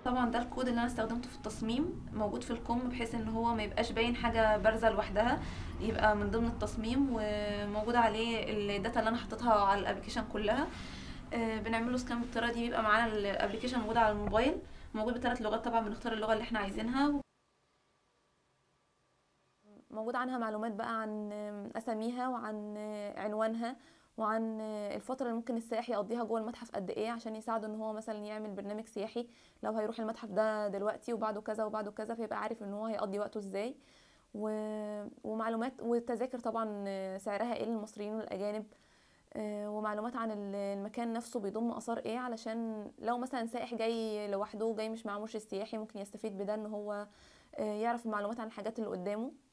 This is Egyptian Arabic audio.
طبعا ده الكود اللي انا استخدمته في التصميم موجود في الكم بحيث ان هو ما يبقاش باين حاجه بارزه لوحدها يبقى من ضمن التصميم وموجود عليه الداتا اللي انا حطيتها على الابلكيشن كلها آه، بنعمله سكان بالطريقه دي بيبقى معانا الابلكيشن موجود على الموبايل موجود بثلاث لغات طبعا بنختار اللغه اللي احنا عايزينها موجود عنها معلومات بقى عن اساميها وعن عنوانها وعن الفترة اللي ممكن السائح يقضيها جوه المتحف قد ايه عشان يساعده ان هو مثلا يعمل برنامج سياحي لو هيروح المتحف ده دلوقتي وبعده كذا وبعده كذا فيبقى عارف ان هو هيقضي وقته ازاي و... ومعلومات والتذاكر طبعا سعرها ايه للمصريين والاجانب آه، ومعلومات عن ال- المكان نفسه بيضم اثار ايه علشان لو مثلا سائح جاي لوحده جاي مش مع مرشد سياحي ممكن يستفيد بده ان هو آه، يعرف المعلومات عن الحاجات اللي قدامه